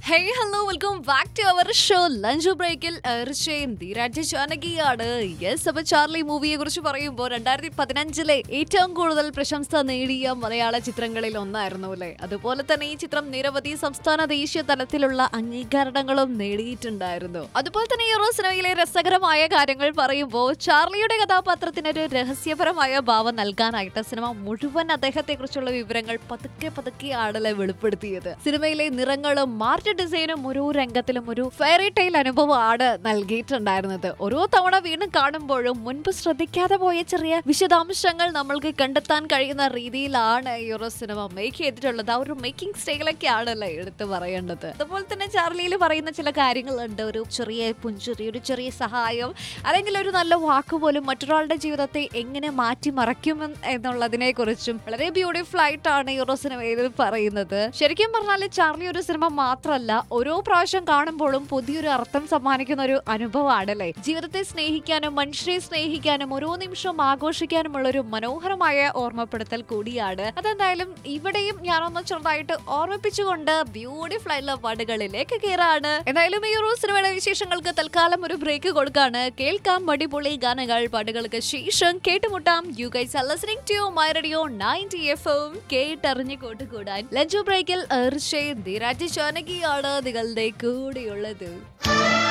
hey hello welcome back to our show lunch ബ്രേക്കിൽ എർഷയും ധീരാജ് ജാനകിയാണ് യെസ് അപ്പൊ ചാർലി മൂവിയെ കുറിച്ച് പറയുമ്പോൾ രണ്ടായിരത്തി പതിനഞ്ചിലെ ഏറ്റവും കൂടുതൽ പ്രശംസ നേടിയ മലയാള ചിത്രങ്ങളിൽ ഒന്നായിരുന്നു അല്ലേ അതുപോലെ തന്നെ ഈ ചിത്രം നിരവധി സംസ്ഥാന ദേശീയ തലത്തിലുള്ള അംഗീകാരങ്ങളും നേടിയിട്ടുണ്ടായിരുന്നു അതുപോലെ തന്നെ യൂറോ സിനിമയിലെ രസകരമായ കാര്യങ്ങൾ പറയുമ്പോൾ ചാർലിയുടെ കഥാപാത്രത്തിന് ഒരു രഹസ്യപരമായ ഭാവം നൽകാനായിട്ട് സിനിമ മുഴുവൻ അദ്ദേഹത്തെ കുറിച്ചുള്ള വിവരങ്ങൾ പതുക്കെ പതുക്കെയാണല്ലേ വെളിപ്പെടുത്തിയത് സിനിമയിലെ നിറങ്ങളും മാർട്ട് ഡിസൈനും ഓരോ രംഗത്തിലും ഒരു ഫെയറി ടൈൽ അനുഭവമാണ് നൽകിയിട്ടുണ്ടായിരുന്നത് ഓരോ തവണ വീണ്ടും കാണുമ്പോഴും മുൻപ് ശ്രദ്ധിക്കാതെ പോയ ചെറിയ വിശദാംശങ്ങൾ നമ്മൾക്ക് കണ്ടെത്താൻ കഴിയുന്ന രീതിയിലാണ് ഈ ഒരു സിനിമ മേക്ക് ചെയ്തിട്ടുള്ളത് ആ ഒരു മേക്കിംഗ് സ്റ്റൈലൊക്കെ ആണല്ലേ എടുത്തു പറയേണ്ടത് അതുപോലെ തന്നെ ചാർലിയിൽ പറയുന്ന ചില കാര്യങ്ങളുണ്ട് ഒരു ചെറിയ പുഞ്ചിരി ഒരു ചെറിയ സഹായം അല്ലെങ്കിൽ ഒരു നല്ല വാക്ക് പോലും മറ്റൊരാളുടെ ജീവിതത്തെ എങ്ങനെ മാറ്റി മറയ്ക്കും എന്നുള്ളതിനെ കുറിച്ചും വളരെ ബ്യൂട്ടിഫുൾ ആയിട്ടാണ് ഈ ഒരു സിനിമയിൽ പറയുന്നത് ശരിക്കും പറഞ്ഞാൽ ചാർലി ഒരു സിനിമ മാത്രമല്ല ഓരോ പ്രാവശ്യം കാണുമ്പോഴും പുതിയൊരു അർത്ഥം സമ്മാനിക്കുന്ന ഒരു അനുഭവമാണല്ലേ ജീവിതത്തെ സ്നേഹിക്കാനും മനുഷ്യരെ സ്നേഹിക്കാനും ഓരോ നിമിഷവും ആഘോഷിക്കാനുമുള്ള ഒരു മനോഹരമായ ഓർമ്മപ്പെടുത്തൽ കൂടിയാണ് അതെന്തായാലും ഇവിടെയും ഞാനൊന്ന് ചെറുതായിട്ട് ഓർമ്മിപ്പിച്ചുകൊണ്ട് ബ്യൂട്ടിഫുൾ ആയിട്ടുള്ള പാടുകളിലേക്ക് കയറാണ് എന്തായാലും ഈ ഒരു സിനിമയുടെ വിശേഷങ്ങൾക്ക് തൽക്കാലം ഒരു ബ്രേക്ക് കൊടുക്കാണ് കേൾക്കാം മടിപൊളി ഗാനങ്ങൾ പാട്ടുകൾക്ക് ശേഷം കേട്ടുമുട്ടാം you guys are listening to my radio 90 എഫും കേട്ടറിഞ്ഞു കൂട്ടുകൂടാൻ ലഞ്ച് ബ്രേക്കിൽ എർഷയും ധീരാജ് ജാനകിയാണ് നിങ്ങളുടെ കൂടെയുള്ളത്